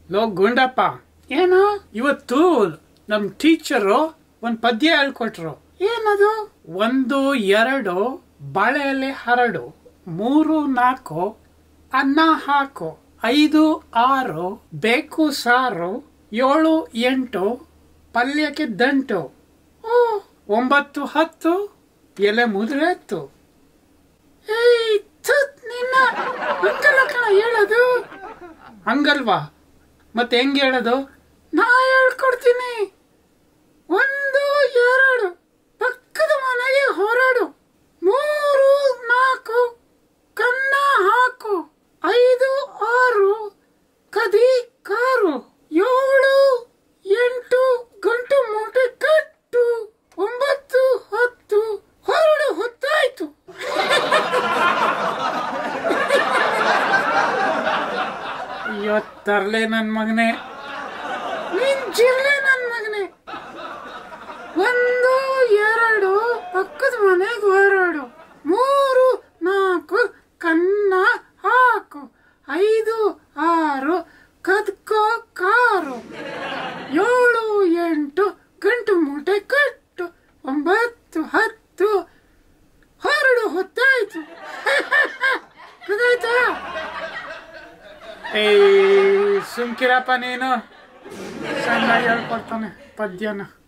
low Gundappa ಏನು ಇವತ್ತು ನಮ್ ಟೀಚರು ಒಂದ್ ಪದ್ಯ ಹೇಳ್ಕೊಟ್ರು ಏನದು ಒಂದು ಎರಡು ಬಾಳೆ ಎಲೆ ಹರಡು ಮೂರು ನಾಲ್ಕು ಅನ್ನ ಹಾಕು ಐದು ಆರು ಬೇಕು ಸಾರು ಏಳು ಎಂಟು ಪಲ್ಯಕ್ಕೆ ದಂಟು ಓ ಒಂಬತ್ತು ಹತ್ತು ಎಲೆ ಮುದುರೆತ್ತು ಏಯ್ ಥುತ್ ನಿನ್ನ ಹಂಗಲ್ಲ ಕಣ ಹೇಳೋದು ಹಂಗಲ್ವಾ ಮತ್ತೆ ಹೆಂಗ್ ಹೇಳೋದು ನಾ ಹೇಳ್ಕೊಡ್ತೀನಿ ಒಂದು ಎರಡು ಪಕ್ಕದ ಮನೆಗೆ ಹೊರಡು ಮೂರು ನಾಲ್ಕು ಕನ್ನ ಹಾಕು ಐದು ಆರು ಕದಿ ಕಾರು ಏಳು ಎಂಟು ಗಂಟು ಮೂಟೆ ಕಟ್ಟು ಒಂಬತ್ತು ಹತ್ತು ಹೊರಡು ಹೊತ್ತಾಯ್ತು ಅಯ್ಯೋ ತರ್ಲೆ ನನ್ ಮಗನೇ ನೀನ್ ಜಿರ್ಲೆ ನನ್ ಮಗನೇ ಒಂದು ಎರಡು ಪಕ್ಕದ ಮನೆಗೆ ಹೊರಡು ಮೂರು ನಾಲ್ಕು ಕನ್ನ ಹಾಕು ಐದು ಆರು ಕದ್ಕೋ ಕಾರು ಏಳು ಎಂಟು ಗಂಟು ಮೂಟೆ ಕಟ್ಟು ಒಂಬತ್ತು ಹತ್ತು ಹೊರಡು ಹೊತ್ತಾಯ್ತು ಗೊತ್ತಾಯ್ತಾ ಏಯ್ ಸುಮ್ಕಿರಪ್ಪ ನೀನು ಚೆನ್ನಾಗಿ ಹೇಳ್ಕೊಡ್ತಾನೆ ಪದ್ಯನ